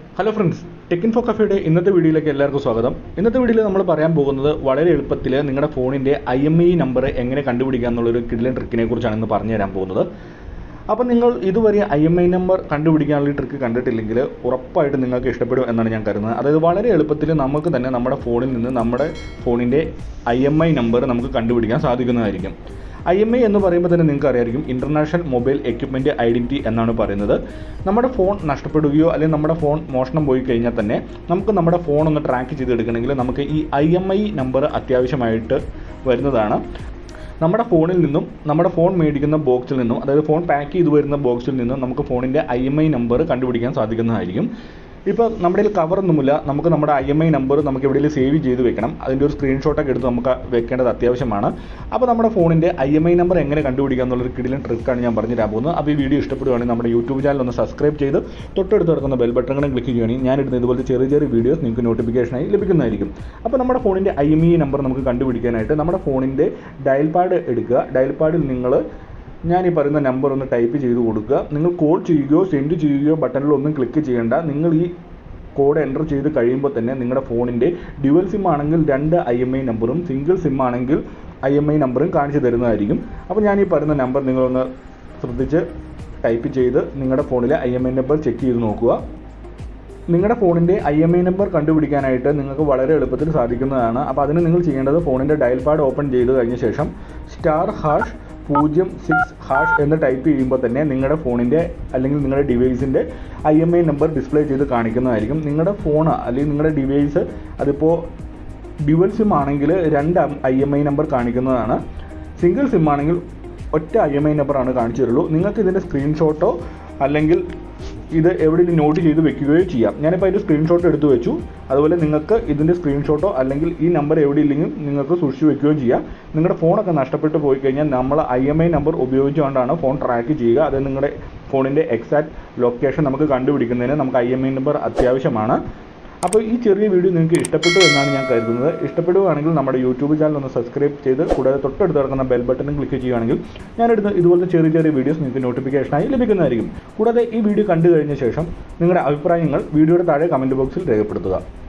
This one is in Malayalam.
ഹലോ ഫ്രണ്ട്സ് ടെക് ഇൻഫോ കഫേയുടെ ഇന്നത്തെ വീഡിയോയിലേക്ക് എല്ലാവർക്കും സ്വാഗതം ഇന്നത്തെ വീഡിയോയിൽ നമ്മൾ പറയാൻ പോകുന്നത് വളരെ എളുപ്പത്തിൽ നിങ്ങളുടെ ഫോണിൻ്റെ ഐ എം ഇ നമ്പർ എങ്ങനെ കണ്ടുപിടിക്കുക എന്നുള്ളൊരു കിഡിലൻ ട്രിക്കിനെ കുറിച്ചാണ് ഇന്ന് പറഞ്ഞു തരാൻ പോകുന്നത് അപ്പോൾ നിങ്ങൾ ഇതുവരെ ഐ എം ഐ നമ്പർ കണ്ടുപിടിക്കാനുള്ള ട്രിക്ക് കണ്ടിട്ടില്ലെങ്കിൽ ഉറപ്പായിട്ടും നിങ്ങൾക്ക് ഇഷ്ടപ്പെടും എന്നാണ് ഞാൻ കരുതുന്നത് അതായത് വളരെ എളുപ്പത്തിൽ നമുക്ക് തന്നെ നമ്മുടെ ഫോണിൽ നിന്ന് നമ്മുടെ ഫോണിൻ്റെ ഐ എം ഐ നമ്പർ നമുക്ക് കണ്ടുപിടിക്കാൻ സാധിക്കുന്നതായിരിക്കും ഐ എം ഐ എന്ന് പറയുമ്പോൾ തന്നെ നിങ്ങൾക്ക് അറിയായിരിക്കും ഇൻ്റർനാഷണൽ മൊബൈൽ എക്യുപ്മെൻറ്റ് ഐഡൻറ്റിറ്റി എന്നാണ് പറയുന്നത് നമ്മുടെ ഫോൺ നഷ്ടപ്പെടുകയോ അല്ലെങ്കിൽ നമ്മുടെ ഫോൺ മോഷണം പോയി കഴിഞ്ഞാൽ തന്നെ നമുക്ക് നമ്മുടെ ഫോൺ ഒന്ന് ട്രാക്ക് ചെയ്തെടുക്കണമെങ്കിൽ നമുക്ക് ഈ ഐ എം ഐ നമ്പർ അത്യാവശ്യമായിട്ട് വരുന്നതാണ് നമ്മുടെ ഫോണിൽ നിന്നും നമ്മുടെ ഫോൺ മേടിക്കുന്ന ബോക്സിൽ നിന്നും അതായത് ഫോൺ പാക്ക് ചെയ്ത് വരുന്ന ബോക്സിൽ നിന്നും നമുക്ക് ഫോണിൻ്റെ ഐ എം ഐ നമ്പർ കണ്ടുപിടിക്കാൻ സാധിക്കുന്നതായിരിക്കും ഇപ്പോൾ നമ്മുടെ കയ്യിൽ കവറൊന്നുമില്ല നമുക്ക് നമ്മുടെ ഐ എം ഐ നമ്പർ നമുക്ക് എവിടെയെങ്കിലും സേവ് ചെയ്ത് വെക്കണം അതിൻ്റെ ഒരു സ്ക്രീൻഷോട്ടൊക്കെ എടുത്ത് നമുക്ക് വെക്കേണ്ടത് അത്യാവശ്യമാണ് അപ്പോൾ നമ്മുടെ ഫോണിൻ്റെ ഐ എം ഐ നമ്പർ എങ്ങനെ കണ്ടുപിടിക്കുക എന്നുള്ളൊരു കിടിലൻ ട്രിക്കാണ് ഞാൻ പറഞ്ഞു തരാൻ പോകുന്നത് അപ്പോൾ ഈ വീഡിയോ ഇഷ്ടപ്പെടുകയാണെങ്കിൽ നമ്മുടെ യൂട്യൂബ് ചാനൽ ഒന്ന് സബ്സ്ക്രൈബ് ചെയ്ത് തൊട്ടടുത്ത് കിടക്കുന്ന ബെൽ ബട്ടൺ കൂടെ ക്ലിക്ക് ചെയ്യുകയാണെങ്കിൽ ഞാനിടുന്ന ഇതുപോലത്തെ ചെറിയ ചെറിയ വീഡിയോസ് നിങ്ങൾക്ക് നോട്ടിഫിക്കേഷനായി ലഭിക്കുന്നതായിരിക്കും അപ്പോൾ നമ്മുടെ ഫോണിൻ്റെ ഐ എം ഇ നമ്പർ നമുക്ക് കണ്ടുപിടിക്കാനായിട്ട് നമ്മുടെ ഫോണിൻ്റെ ഡയൽ പാഡ് എടുക്കുക ഡയൽ പാഡിൽ നിങ്ങൾ ഞാൻ ഈ പറയുന്ന നമ്പർ ഒന്ന് ടൈപ്പ് ചെയ്ത് കൊടുക്കുക നിങ്ങൾ കോൾ ചെയ്യുകയോ സെൻഡ് ചെയ്യുകയോ ബട്ടണിലൊന്നും ക്ലിക്ക് ചെയ്യേണ്ട നിങ്ങൾ ഈ കോഡ് എൻ്റർ ചെയ്ത് കഴിയുമ്പോൾ തന്നെ നിങ്ങളുടെ ഫോണിൻ്റെ ഡ്യുവൽ സിം ആണെങ്കിൽ രണ്ട് ഐ എം ഐ നമ്പറും സിംഗിൾ സിം ആണെങ്കിൽ ഐ എം ഐ നമ്പറും കാണിച്ചു തരുന്നതായിരിക്കും അപ്പോൾ ഞാൻ ഈ പറയുന്ന നമ്പർ നിങ്ങളൊന്ന് ശ്രദ്ധിച്ച് ടൈപ്പ് ചെയ്ത് നിങ്ങളുടെ ഫോണിലെ I M I number check ചെയ്ത് നോക്കുക നിങ്ങളുടെ ഫോണിൻ്റെ ഐ എം ഐ നമ്പർ കണ്ടുപിടിക്കാനായിട്ട് നിങ്ങൾക്ക് വളരെ എളുപ്പത്തിൽ സാധിക്കുന്നതാണ് അപ്പോൾ അതിന് നിങ്ങൾ ചെയ്യേണ്ടത് ഫോണിൻ്റെ ഡയൽ പാഡ് ഓപ്പൺ ചെയ്ത് കഴിഞ്ഞ ശേഷം സ്റ്റാർ ഹാഷ് പൂജ്യം സിക്സ് ഹാഷ് എന്ന് ടൈപ്പ് ചെയ്യുമ്പോൾ തന്നെ നിങ്ങളുടെ ഫോണിൻ്റെ അല്ലെങ്കിൽ നിങ്ങളുടെ ഡിവൈസിൻ്റെ I M I number display ചെയ്ത് കാണിക്കുന്നതായിരിക്കും നിങ്ങളുടെ ഫോൺ അല്ലെങ്കിൽ നിങ്ങളുടെ ഡിവൈസ് അതിപ്പോൾ ഡ്യുവൽ സിം ആണെങ്കിൽ രണ്ട് ഐ എം ഐ നമ്പർ കാണിക്കുന്നതാണ് സിംഗിൾ സിം ആണെങ്കിൽ ഒറ്റ ഐ എം ഐ നമ്പറാണ് കാണിച്ചു തരുള്ളൂ നിങ്ങൾക്ക് ഇതിൻ്റെ സ്ക്രീൻഷോട്ടോ അല്ലെങ്കിൽ ഇത് എവിടെയെങ്കിലും നോട്ട് ചെയ്ത് വെക്കുകയോ ചെയ്യാം ഞാനിപ്പോൾ അതിൻ്റെ സ്ക്രീൻഷോട്ട് എടുത്ത് വെച്ചു അതുപോലെ നിങ്ങൾക്ക് ഇതിൻ്റെ സ്ക്രീൻഷോട്ടോ അല്ലെങ്കിൽ ഈ നമ്പർ എവിടെയില്ലെങ്കിലും നിങ്ങൾക്ക് സൂക്ഷിച്ച് വെക്കുകയോ ചെയ്യാം നിങ്ങളുടെ ഫോണൊക്കെ നഷ്ടപ്പെട്ടു പോയി കഴിഞ്ഞാൽ നമ്മൾ ഐ എം ഐ നമ്പർ ഉപയോഗിച്ചുകൊണ്ടാണ് ഫോൺ ട്രാക്ക് ചെയ്യുക അത് നിങ്ങളുടെ ഫോണിൻ്റെ എക്സാക്ട് ലൊക്കേഷൻ നമുക്ക് കണ്ടുപിടിക്കുന്നതിന് നമുക്ക് ഐ എം ഐ നമ്പർ അത്യാവശ്യമാണ് അപ്പോൾ ഈ ചെറിയ വീഡിയോ നിങ്ങൾക്ക് ഇഷ്ടപ്പെട്ടു എന്നാണ് ഞാൻ കരുതുന്നത് ഇഷ്ടപ്പെടുകയാണെങ്കിൽ നമ്മുടെ യൂട്യൂബ് ചാനൽ ഒന്ന് സബ്സ്ക്രൈബ് ചെയ്ത് കൂടാതെ തൊട്ടടുത്ത് കിടക്കുന്ന ബെൽ ബട്ടണും ക്ലിക്ക് ചെയ്യുകയാണെങ്കിൽ ഞാനെടുത്ത ഇതുപോലത്തെ ചെറിയ ചെറിയ വീഡിയോസ് നിങ്ങൾക്ക് നോട്ടിഫിക്കേഷനായി ലഭിക്കുന്നതായിരിക്കും കൂടാതെ ഈ വീഡിയോ കണ്ടു കഴിഞ്ഞ ശേഷം നിങ്ങളുടെ അഭിപ്രായങ്ങൾ വീഡിയോയുടെ താഴെ കമൻറ്റ് ബോക്സിൽ രേഖപ്പെടുത്തുക